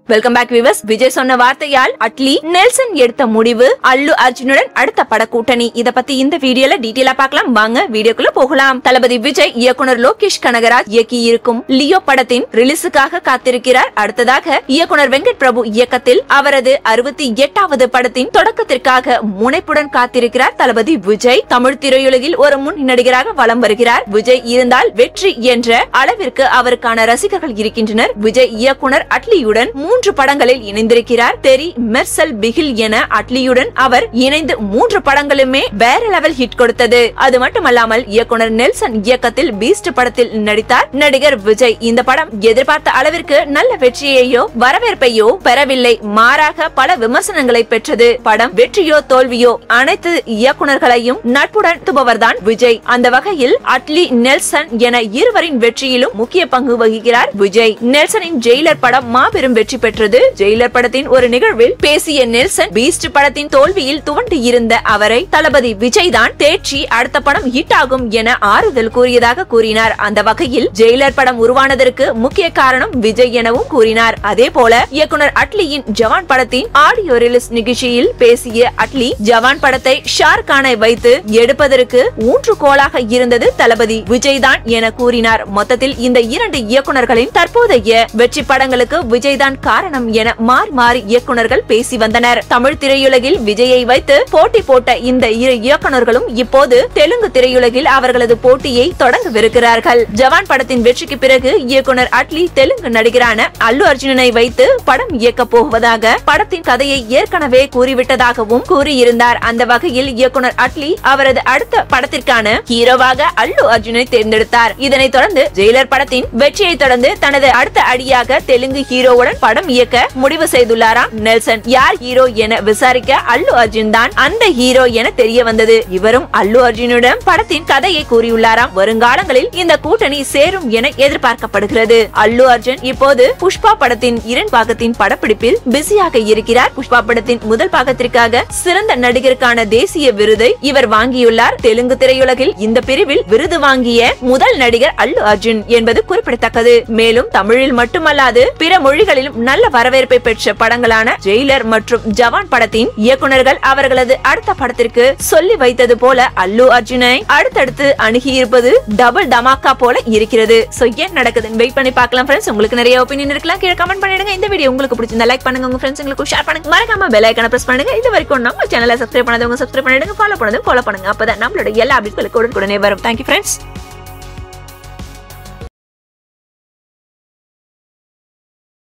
welcome back விவஸ் Vijay சொன்ன வார்த்தையால் Atlee Nelson எடுத்த முடிவு அல்லு அர்ஜுனுடன் அடுத்த பட கூட்டணி இத பத்தி இந்த வீடியோல டீடைலா பார்க்கலாம் வாங்க வீடியோக்குள்ள போகலாம் தளபதி விஜய் இயக்குனர் லோகேஷ் கனகராஜ் இயக்கி இருக்கும் லியோ படத்தின் ரிலீஸுக்காக காத்திருக்கிறார் அடுத்ததாக இயக்குனர் வெங்கட் பிரபு இயக்கத்தில் அவரது அறுபத்தி எட்டாவது படத்தின் தொடக்கத்திற்காக முனைப்புடன் காத்திருக்கிறார் தளபதி விஜய் தமிழ் திரையுலகில் ஒரு முன் நடிகராக வலம் வருகிறார் விஜய் இருந்தால் வெற்றி என்ற அளவிற்கு அவருக்கான ரசிகர்கள் இருக்கின்றனர் விஜய் இயக்குனர் அட்லியுடன் மூன்று படங்களில் இணைந்திருக்கிறார் தெரி மெர்சல் பிகில் என அட்லியுடன் அவர் இணைந்து மூன்று படங்களுமே வேற லெவல் ஹிட் கொடுத்தது அது மட்டுமல்லாமல் இயக்குனர் நெல்சன் இயக்கத்தில் பீஸ்ட் படத்தில் நடித்தார் நடிகர் விஜய் இந்த படம் எதிர்பார்த்த அளவிற்கு நல்ல வெற்றியையோ வரவேற்பையோ பெறவில்லை மாறாக பல விமர்சனங்களை பெற்றது படம் வெற்றியோ தோல்வியோ அனைத்து இயக்குனர்களையும் நட்புடன் துபவர்தான் விஜய் அந்த வகையில் அட்லி நெல்சன் என இருவரின் வெற்றியிலும் முக்கிய பங்கு வகிக்கிறார் விஜய் நெல்சனின் ஜெயிலர் படம் மாபெரும் வெற்றி பெற்றது ஜெயிலர் படத்தின் ஒரு நிகழ்வில் பேசிய நெல்சன் பீஸ்ட் படத்தின் தோல்வியில் துவண்டு இருந்த அவரை தளபதி விஜய் தான் தேற்றி அடுத்த படம் ஹிட் ஆகும் என ஆறுதல் கூறியதாக கூறினார் அந்த வகையில் ஜெயிலர் படம் உருவானதற்கு முக்கிய காரணம் விஜய் எனவும் கூறினார் அதே போல இயக்குனர் அட்லியின் ஜவான் படத்தின் ஆடியோ ரிலீஸ் நிகழ்ச்சியில் பேசிய அட்லி ஜவான் படத்தை ஷாருக்கானை வைத்து எடுப்பதற்கு ஊன்றுகோலாக இருந்தது தளபதி விஜய் தான் என கூறினார் மொத்தத்தில் இந்த இரண்டு இயக்குனர்களின் தற்போதைய வெற்றி படங்களுக்கு விஜய் தான் காரணம் என மாறி மாறி இயக்குனர்கள் பேசி வந்தனர் தமிழ் திரையுலகில் விஜயை வைத்து போட்டி போட்ட இந்த இரு இயக்குனர்களும் இப்போது தெலுங்கு திரையுலகில் அவர்களது போட்டியை தொடங்கவிருக்கிறார்கள் ஜவான் படத்தின் வெற்றிக்கு பிறகு இயக்குனர் அட்லி தெலுங்கு நடிகரான அல்லு அர்ஜுனனை வைத்து படம் இயக்க போவதாக படத்தின் கதையை ஏற்கனவே கூறிவிட்டதாகவும் கூறியிருந்தார் அந்த வகையில் இயக்குனர் அட்லி அவரது அடுத்த படத்திற்கான ஹீரோவாக அல்லு அர்ஜுனை தேர்ந்தெடுத்தார் இதனைத் தொடர்ந்து ஜெயிலர் படத்தின் வெற்றியை தொடர்ந்து தனது அடுத்த அடியாக தெலுங்கு ஹீரோவுடன் படம் இயக்க முடிவு செய்துள்ளாராம் நெல்சன் யார் ஹீரோ என விசாரிக்க அல்லு அர்ஜுன் தான் அந்த ஹீரோ என தெரிய வந்தது இவரும் அல்லு அர்ஜுனிடம் படத்தின் கதையை கூறியுள்ளாராம் வருங்காலங்களில் இந்த கூட்டணி சேரும் என எதிர்பார்க்கப்படுகிறது அல்லு அர்ஜுன் இப்போது புஷ்பா படத்தின் இரண்டு பாகத்தின் படப்பிடிப்பில் பிஸியாக இருக்கிறார் புஷ்பா படத்தின் முதல் பாகத்திற்காக சிறந்த நடிகருக்கான தேசிய விருதை இவர் வாங்கியுள்ளார் தெலுங்கு திரையுலகில் இந்த பிரிவில் விருது வாங்கிய முதல் நடிகர் அல்லு அர்ஜுன் என்பது குறிப்பிடத்தக்கது மேலும் தமிழில் மட்டுமல்லாது பிற மொழிகளிலும் நல்ல வரவேற்பை பெற்ற படங்களான ஜெயிலர் மற்றும் ஜவான் படத்தின் இயக்குனர்கள் அவர்களது அடுத்த படத்திற்கு சொல்லி வைத்தது போல அல்லு அர்ஜுனை அடுத்தடுத்து அணுகி இருப்பது டபுள் தமாக்கா போல இருக்கிறது சோ ஏன் நடக்குதுன்னு வெயிட் பண்ணி பார்க்கலாம் ஃப்ரெண்ட்ஸ் உங்களுக்கு நிறைய ஒப்பீனியன் இருக்கலாம் கீழே கமெண்ட் பண்ணிடுங்க இந்த வீடியோ உங்களுக்கு பிடிச்சிருந்தா லைக் பண்ணுங்க உங்க ஃப்ரெண்ட்ஸ்ங்களுக்கு ஷேர் பண்ணுங்க மறக்காம பெல் ஐக்கான பிரஸ் பண்ணுங்க இது வரைக்கும் நம்ம சேனலை சப்ஸ்கிரைப் பண்ணாதவங்க சப்ஸ்கிரைப் பண்ணிடுங்க ஃபாலோ பண்ணதும் ஃபாலோ பண்ணுங்க அப்பதான் நம்மளோட எல்லா அப்டேட்களுக்கு உடனே வரும் தேங்க்யூ ஃப்ரெண்ட்ஸ்